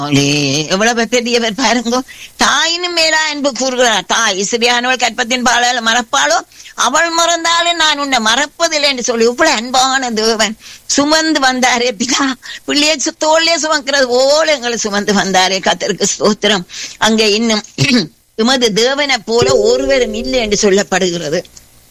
அவளே, எவ்வளவு பெரியவர் பாருங்க தாயினும் மேலா அன்பு கூறுகிறார் தாய் சிறியானவள் கற்பத்தின் பாலால் மறப்பாளோ அவள் மறந்தாலும் நான் உன்னை மறப்பதில்லை என்று சொல்லி இவ்வளவு அன்பான தேவன் சுமந்து வந்தாரே பிதா பிள்ளைய சு- தோளிலே சுமக்கிறது போல எங்களை சுமந்து வந்தாரே கத்தருக்கு ஸ்தோத்திரம் அங்கே இன்னும் எமது தேவனை போல ஒருவரும் இல்லை என்று சொல்லப்படுகிறது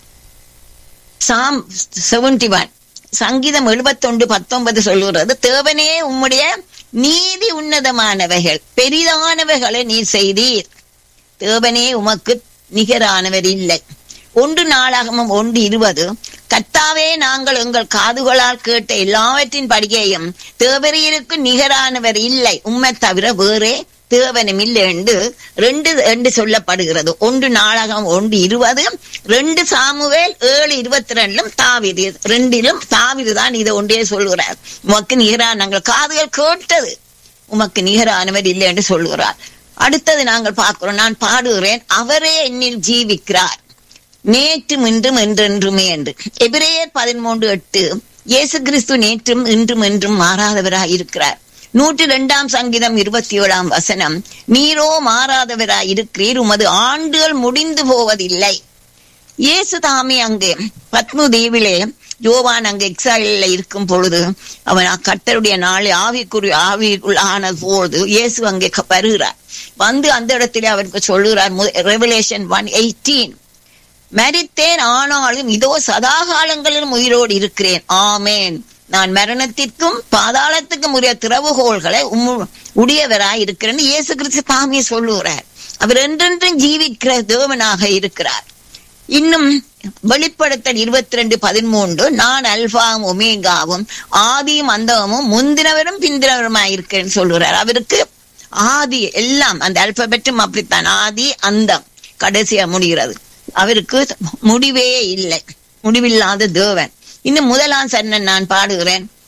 சாம் செவன்டி ஒன் சங்கீதம் எழுபத்தொண்டு பத்தொன்பது சொல்லுகிறது தேவனே உம்முடைய நீதி உன்னதமானவைகள் பெரிதானவைகளை நீர் செய்தீர் தேவனே உமக்கு நிகரானவர் இல்லை ஒன்று நாளாகமும் ஒன்று இருபது கர்த்தாவே நாங்கள் எங்கள் காதுகளால் கேட்ட எல்லாவற்றின் படியையும் தேவரீருக்கு நிகரானவர் இல்லை உம்மை தவிர வேறே தேவனும் இல்லை என்று ரெண்டு என்று சொல்லப்படுகிறது ஒன்று நாடகம் ஒன்று இருபது ரெண்டு சாமுவேல் ஏழு இருபத்தி ரெண்டிலும் தாவிது ரெண்டிலும் தாவிது தான் இதை ஒன்றே சொல்கிறார் உமக்கு நிகரான நாங்கள் காதுகள் கேட்டது உமக்கு நிகரானவர் இல்லை என்று சொல்கிறார் அடுத்தது நாங்கள் பார்க்கிறோம் நான் பாடுகிறேன் அவரே என்னில் ஜீவிக்கிறார் நேற்றும் இன்றும் என்றென்றுமே என்று எபிரேயர் பதிமூன்று எட்டு இயேசு கிறிஸ்து நேற்றும் இன்றும் என்றும் மாறாதவராய் இருக்கிறார் நூற்றி இரண்டாம் சங்கீதம் இருபத்தி ஏழாம் வசனம் நீரோ மாறாதவராய் இருக்கிறீர் உமது ஆண்டுகள் முடிந்து போவதில்லை இயேசு தாமே அங்கே பத்மு தீவிலே யோவான் அங்கு எக்ஸாயில இருக்கும் பொழுது அவன் கத்தருடைய நாளை ஆவிக்குறி ஆவிக்குள் ஆன போது இயேசு அங்கே க- வருகிறார் வந்து அந்த இடத்திலே அவருக்கு சொல்லுகிறார் ரெவலேஷன் ஒன் எயிட்டீன் மரித்தேன் ஆனாலும் இதோ சதாகாலங்களிலும் உயிரோடு இருக்கிறேன் ஆமேன் நான் மரணத்திற்கும் பாதாளத்துக்கும் உரிய திறவுகோள்களை உம்மு- உடையவராய் இருக்கிறேன் இயேசு கிறிஸ்து தாமே சொல்லுகிறார் அவர் என்றென்றும் ஜீவிக்கிற தேவனாக இருக்கிறார் இன்னும் வெளிப்படுத்தல் இருபத்தி ரெண்டு பதிமூன்று நான் அல்பாவும் ஒமேகாவும் ஆதியும் அந்தமும் முந்தினவரும் பிந்தினவருமாய் இருக்கிறேன்னு சொல்கிறார் அவருக்கு ஆதி எல்லாம் அந்த அல்பபெட்டும் அப்படித்தான் ஆதி அந்தம் கடைசியா முடிகிறது அவருக்கு முடிவே இல்லை முடிவில்லாத தேவன் இன்னும் முதலாம் சரணன் நான் பாடுகிறேன்